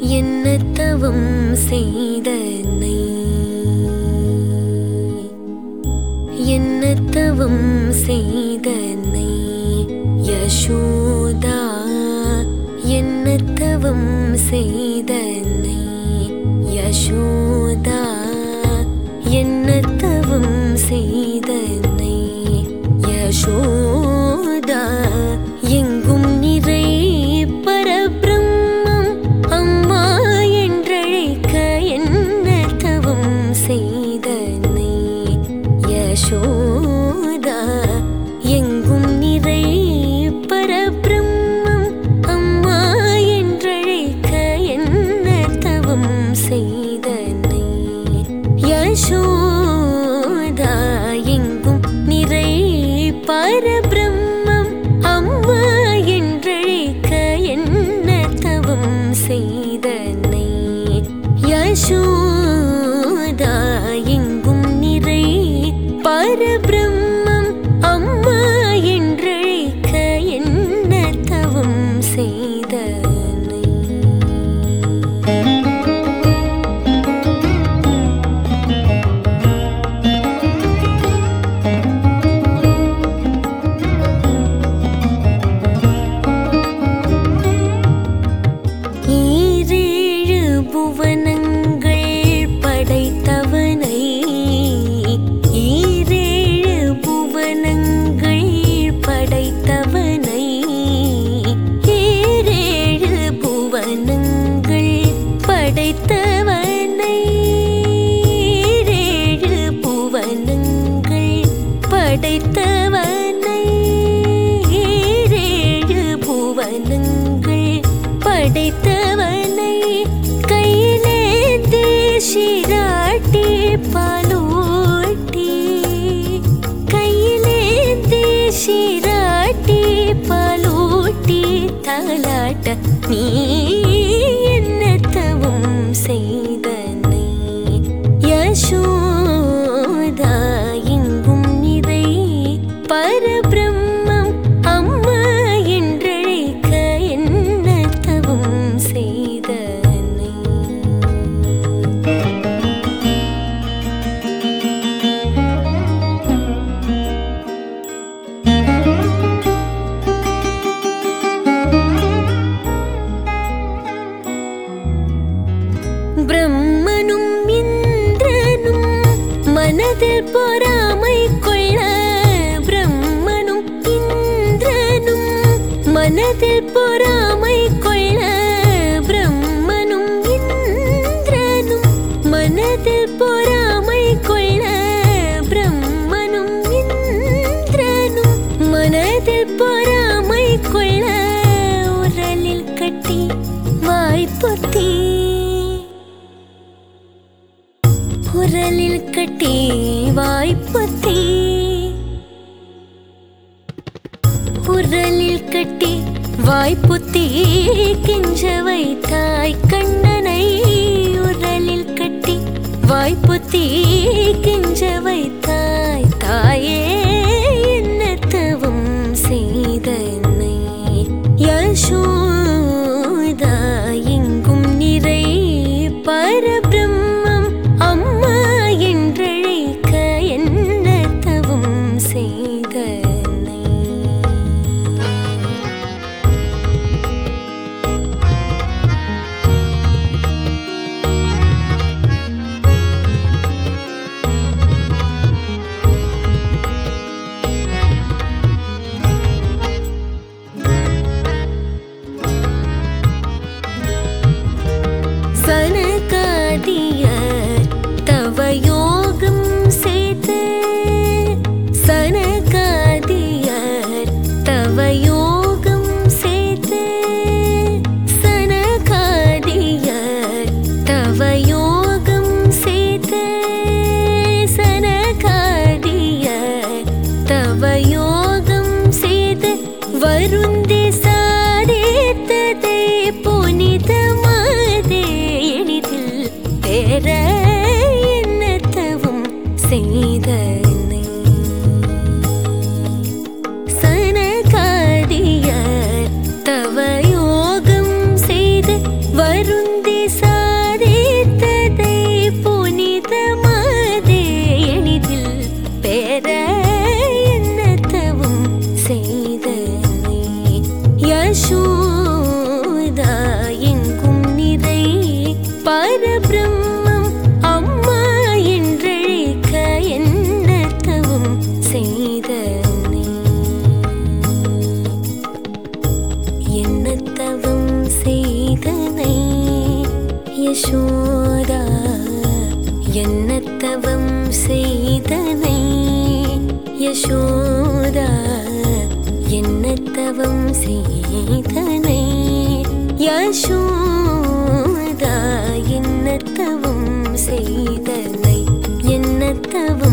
என்ன தவம் செய்தனை என்ன தவம் செய்தனை யசோதா என்ன தவம் செய்தனை யசோதா என்ன தவம் செய்தனை யசோதா எங்கும் நிறை பரபிரம்மம் அம்மா என்றழைக்க என்ன தவம் செய்தனை யசோதா எங்கும் நிறை பரபிரம்மம் அம்மா என்றழைக்க என்ன தவம் செய்தனை யசோதா எங்கும் நிறை பரபிரம்மம் அம்மா என்றழைக்க என்ன தவம் செய்தனை யசோதா எங்கும் நிறை பரபிரம்மம் அம்மா என்றழைக்க என்ன தவம் செய்தனை ஈரேழு புவனங்கள் படைத்தவனை ஈரேழு புவனங்கள் படைத்தவனை ஈரேழு புவனங்கள் படைத்தவனை ஈரேழு புவனங்கள் படைத்தவனை ஈரேழு புவனங்கள் படைத்தவனை கையிலே தேசிராட்டி பாலோட்டி கையிலே தேசிராட்டி பாலோட்டி தாலாட்ட நீ என்ன தவம் செய்தனை யசோதா எங்கும் நிறை பரபிரம்மம் அம்மா என்றழைக்க என்ன தவம் செய்தனை பிரம்மனும் இந்திரனும் மனதில் பொறாமை கொள்ள பிரம்மனும் இந்திரனும் மனதில் பொறாமை கொள்ள பிரம்மனும் இந்திரனும் மனதில் பொறாமை கொள்ள பிரம்மனும் இந்திரனும் மனதில் பொறாமை கொள்ள உரலில் கட்டி வாய்ப்பொத்தி உரலில் கட்டி வாய்ப்பொத்தி உரலில் கட்டி வாய்ப்புத்தி கெஞ்ச வைத்தாய் கண்ணனை உரலில் கட்டி வாய்ப்புத்தி கெஞ்ச வைத்தாய் தாயே என்ன தவம் செய்தனை யசோதா எங்கும் நிறை பரபிரம்மம் அம்மா என்றழைக்க என்ன தவம் செய்தனை யசோதா என்னத்தவம் செய்தனை யசோதா என்னத்தவம் செய்தனை யசோதா என்னத்தவம் செய்தனை என்னத்தவம்